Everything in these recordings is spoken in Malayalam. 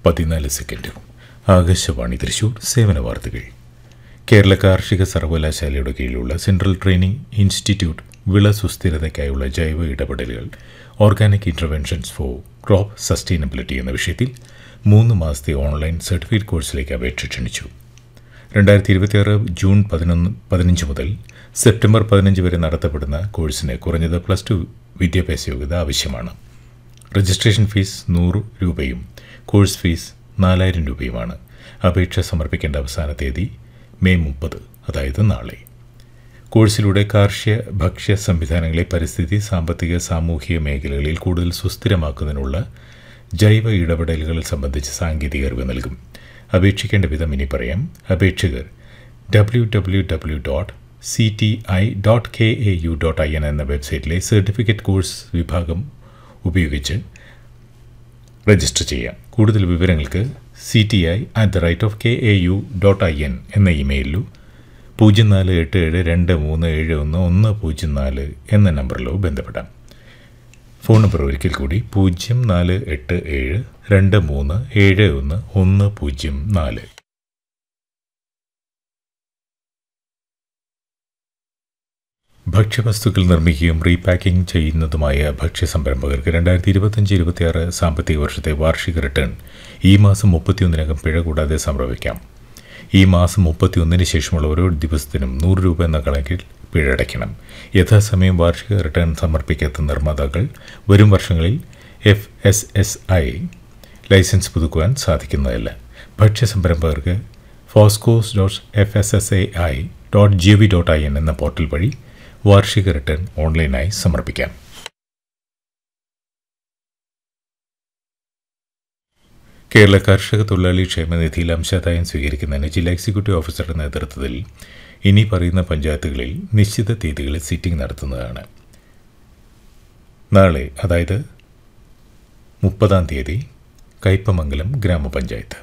പതിനാല് സെക്കൻഡ് ആകാശവാണി തൃശൂർ സേവന വാർത്തകൾ കേരള കാർഷിക സർവകലാശാലയുടെ കീഴിലുള്ള സെൻട്രൽ ട്രെയിനിംഗ് ഇൻസ്റ്റിറ്റ്യൂട്ട് വിള സുസ്ഥിരതയ്ക്കായുള്ള ജൈവ ഇടപെടലുകൾ organic interventions for crop sustainability എന്ന വിഷയത്തിൽ മൂന്ന് മാസത്തെ ഓൺലൈൻ സർട്ടിഫിക്കറ്റ് കോഴ്സിലേക്ക് അപേക്ഷ ക്ഷണിച്ചു രണ്ടായിരത്തി ഇരുപത്തിയാറ് ജൂൺ പതിനൊന്ന് പതിനഞ്ച് മുതൽ സെപ്റ്റംബർ പതിനഞ്ച് വരെ നടത്തപ്പെടുന്ന കോഴ്സിന് കുറഞ്ഞത് പ്ലസ് ടു വിദ്യാഭ്യാസ യോഗ്യത ആവശ്യമാണ് രജിസ്ട്രേഷൻ ഫീസ് നൂറ് രൂപയും കോഴ്സ് ഫീസ് നാലായിരം രൂപയുമാണ് അപേക്ഷ സമർപ്പിക്കേണ്ട അവസാന തീയതി മെയ് മുപ്പത് അതായത് നാളെ കോഴ്സിലൂടെ കാർഷിക ഭക്ഷ്യ സംവിധാനങ്ങളെ പരിസ്ഥിതി സാമ്പത്തിക സാമൂഹിക മേഖലകളിൽ കൂടുതൽ സുസ്ഥിരമാക്കുന്നതിനുള്ള ജൈവ ഇടപെടലുകൾ സംബന്ധിച്ച് സാങ്കേതിക അറിവ് നൽകും അപേക്ഷിക്കേണ്ട വിധം ഇനി പറയാം അപേക്ഷകർ W W W dot C T I dot K A U dot I N എന്ന വെബ്സൈറ്റിലെ സർട്ടിഫിക്കറ്റ് കോഴ്സ് വിഭാഗം ഉപയോഗിച്ച് രജിസ്റ്റർ ചെയ്യാം കൂടുതൽ വിവരങ്ങൾക്ക് C T I at the rate of K A U dot I N എന്ന ഇമെയിലിലോ പൂജ്യം നാല് എട്ട് ഏഴ് രണ്ട് മൂന്ന് ഏഴ് ഒന്ന് ഒന്ന് പൂജ്യം നാല് എന്ന നമ്പറിലോ ബന്ധപ്പെടാം ഫോൺ നമ്പർ ഒരിക്കൽ കൂടി പൂജ്യം നാല് എട്ട് ഏഴ് രണ്ട് മൂന്ന് ഏഴ് ഒന്ന് ഒന്ന് പൂജ്യം നാല് ഭക്ഷ്യവസ്തുക്കൾ നിർമ്മിക്കുകയും റീപാക്കിംഗ് ചെയ്യുന്നതുമായ ഭക്ഷ്യ സംരംഭകർക്ക് രണ്ടായിരത്തി ഇരുപത്തഞ്ച് ഇരുപത്തിയാറ് സാമ്പത്തിക വർഷത്തെ വാർഷിക റിട്ടേൺ ഈ മാസം മുപ്പത്തിയൊന്നിനകം പിഴ കൂടാതെ സമർപ്പിക്കാം ഈ മാസം മുപ്പത്തിയൊന്നിന് ശേഷമുള്ള ഓരോ ദിവസത്തിനും നൂറ് രൂപ എന്ന കണക്കിൽ പിഴ അടയ്ക്കണം യഥാസമയം വാർഷിക റിട്ടേൺ സമർപ്പിക്കാത്ത നിർമ്മാതാക്കൾ വരും വർഷങ്ങളിൽ F S S I licence പുതുക്കുവാൻ സാധിക്കുന്നതല്ല ഭക്ഷ്യ സംരംഭകർക്ക് FoSCoS dot F S S A I dot G V dot I N എന്ന പോർട്ടൽ വഴി വാർഷിക റിട്ടേൺ ഓൺലൈനായി സമർപ്പിക്കാം കേരള കർഷക തൊഴിലാളി ക്ഷേമനിധിയിൽ അംശാദായം സ്വീകരിക്കുന്നതിന് ജില്ലാ എക്സിക്യൂട്ടീവ് ഓഫീസറുടെ നേതൃത്വത്തിൽ ഇനി പറയുന്ന പഞ്ചായത്തുകളിൽ നിശ്ചിത തീയതികളിൽ സിറ്റിംഗ് നടത്തുന്നതാണ് നാളെ അതായത് മുപ്പതാം തീയതി കയ്പമംഗലം ഗ്രാമപഞ്ചായത്ത്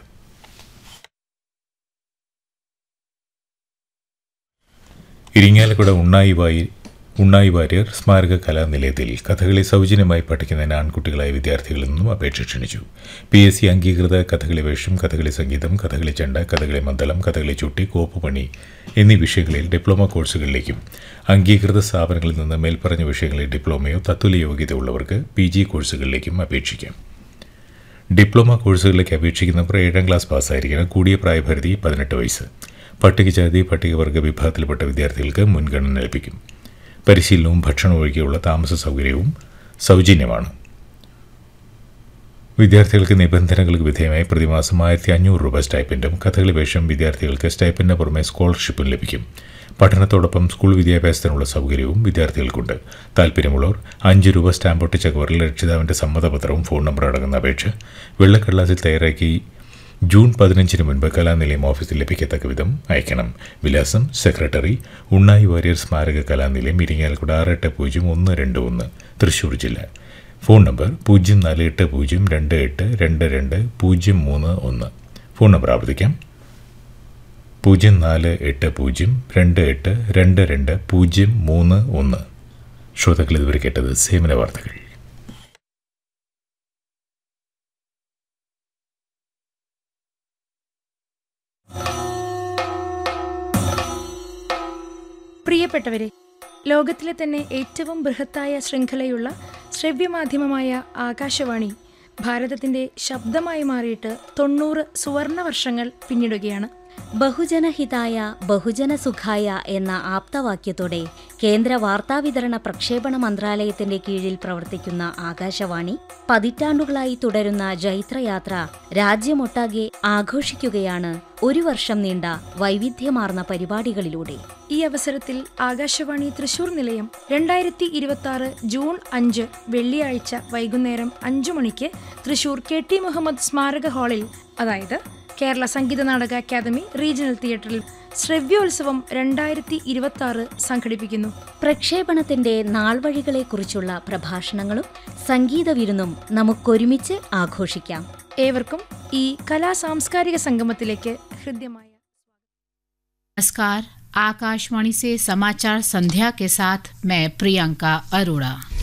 ഇരിങ്ങാലക്കുട ഉണ്ണായി വായി ഉണ്ണായി വാര്യർ സ്മാരക കലാനിലയത്തിൽ കഥകളി സൗജന്യമായി പഠിക്കുന്നതിന് ആൺകുട്ടികളായ വിദ്യാർത്ഥികളിൽ നിന്നും അപേക്ഷ ക്ഷണിച്ചു പി എസ് സി അംഗീകൃത കഥകളി വേഷം കഥകളി സംഗീതം കഥകളി ചെണ്ട കഥകളി മന്ദളം കഥകളി ചുട്ടി കോപ്പുപണി എന്നീ വിഷയങ്ങളിൽ ഡിപ്ലോമ കോഴ്സുകളിലേക്കും അംഗീകൃത സ്ഥാപനങ്ങളിൽ നിന്ന് മേൽപ്പറഞ്ഞ വിഷയങ്ങളിൽ ഡിപ്ലോമയോ തത്തുല്യ യോഗ്യത ഉള്ളവർക്ക് പി ജി കോഴ്സുകളിലേക്കും അപേക്ഷിക്കാം ഡിപ്ലോമ കോഴ്സുകളിലേക്ക് അപേക്ഷിക്കുന്നവർ ഏഴാം ക്ലാസ് പാസ്സായിരിക്കണം കൂടിയ പ്രായപരിധി പതിനെട്ട് വയസ്സ് പട്ടികജാതി പട്ടികവർഗ വിഭാഗത്തിൽപ്പെട്ട വിദ്യാർത്ഥികൾക്ക് മുൻഗണന ലഭിക്കും പരിശീലനവും ഭക്ഷണവും ഒഴികെയുള്ള താമസ സൗകര്യവും സൗജന്യമാണ് വിദ്യാർത്ഥികൾക്ക് നിബന്ധനകൾക്ക് വിധേയമായി പ്രതിമാസം ആയിരത്തി അഞ്ഞൂറ് രൂപ സ്റ്റൈപ്പൻറ്റും കഥകളി വേഷം വിദ്യാർത്ഥികൾക്ക് സ്റ്റൈപ്പൻറ്റിന് പുറമെ സ്കോളർഷിപ്പും ലഭിക്കും പഠനത്തോടൊപ്പം സ്കൂൾ വിദ്യാഭ്യാസത്തിനുള്ള സൗകര്യവും വിദ്യാർത്ഥികൾക്കുണ്ട് താല്പര്യമുള്ളവർ അഞ്ച് രൂപ സ്റ്റാമ്പ് ഒട്ടിച്ച കവറിൽ രക്ഷിതാവിൻ്റെ സമ്മതപത്രവും ഫോൺ നമ്പർ അടങ്ങുന്ന അപേക്ഷ വെള്ളക്കടലാസിൽ തയ്യാറാക്കി ജൂൺ പതിനഞ്ചിന് മുൻപ് കലാനിലയം ഓഫീസിൽ ലഭിക്കത്തക്ക വിധം അയക്കണം വിലാസം സെക്രട്ടറി ഉണ്ണായി വാര്യർ സ്മാരക കലാനിലയം ഇരിങ്ങാലക്കുട ആറ് എട്ട് പൂജ്യം ഒന്ന് രണ്ട് ഒന്ന് തൃശ്ശൂർ ജില്ല ഫോൺ നമ്പർ പൂജ്യം നാല് എട്ട് പൂജ്യം രണ്ട് എട്ട് രണ്ട് രണ്ട് പൂജ്യം മൂന്ന് ഒന്ന് ഫോൺ നമ്പർ ആവർത്തിക്കാം പൂജ്യം നാല് എട്ട് പൂജ്യം രണ്ട് എട്ട് രണ്ട് രണ്ട് പൂജ്യം മൂന്ന് ഒന്ന് ശ്രോതാക്കൾ ഇതുവരെ കേട്ടത് സേവന വാർത്തകൾ പ്രിയപ്പെട്ടവരെ ലോകത്തിലെ തന്നെ ഏറ്റവും ബൃഹത്തായ ശൃംഖലയുള്ള ശ്രവ്യമാധ്യമമായ ആകാശവാണി ഭാരതത്തിന്റെ ശബ്ദമായി മാറിയിട്ട് തൊണ്ണൂറ് സുവർണ വർഷങ്ങൾ പിന്നിടുകയാണ് ബഹുജനഹിതായ ബഹുജനസുഖായ എന്ന ആപ്തവാക്യത്തോടെ കേന്ദ്ര വാർത്താവിതരണ പ്രക്ഷേപണ മന്ത്രാലയത്തിന്റെ കീഴിൽ പ്രവർത്തിക്കുന്ന ആകാശവാണി പതിറ്റാണ്ടുകളായി തുടരുന്ന ജൈത്രയാത്ര രാജ്യമൊട്ടാകെ ആഘോഷിക്കുകയാണ് ഒരു വർഷം നീണ്ട വൈവിധ്യമാർന്ന പരിപാടികളിലൂടെ ഈ അവസരത്തിൽ ആകാശവാണി തൃശൂർ നിലയം രണ്ടായിരത്തി ഇരുപത്തി ആറ് ജൂൺ അഞ്ച് വെള്ളിയാഴ്ച വൈകുന്നേരം അഞ്ചു മണിക്ക് തൃശൂർ കെ ടി മുഹമ്മദ് സ്മാരക ഹാളിൽ അതായത് കേരള സംഗീത നാടക അക്കാദമി റീജിയണൽ തിയേറ്ററിൽ ശ്രവ്യോത്സവം രണ്ടായിരത്തി ഇരുപത്തി ആറ് സംഘടിപ്പിക്കുന്നു പ്രക്ഷേപണത്തിന്റെ നാൾവഴികളെക്കുറിച്ചുള്ള പ്രഭാഷണങ്ങളും സംഗീത വിരുന്നും നമുക്കൊരുമിച്ച് ആഘോഷിക്കാം ഏവർക്കും ഈ കലാ സാംസ്കാരിക സംഗമത്തിലേക്ക് ഹൃദ്യമായ नमस्कार आकाशवाणी से समाचार संध्या के साथ मैं प्रियंका अरोड़ा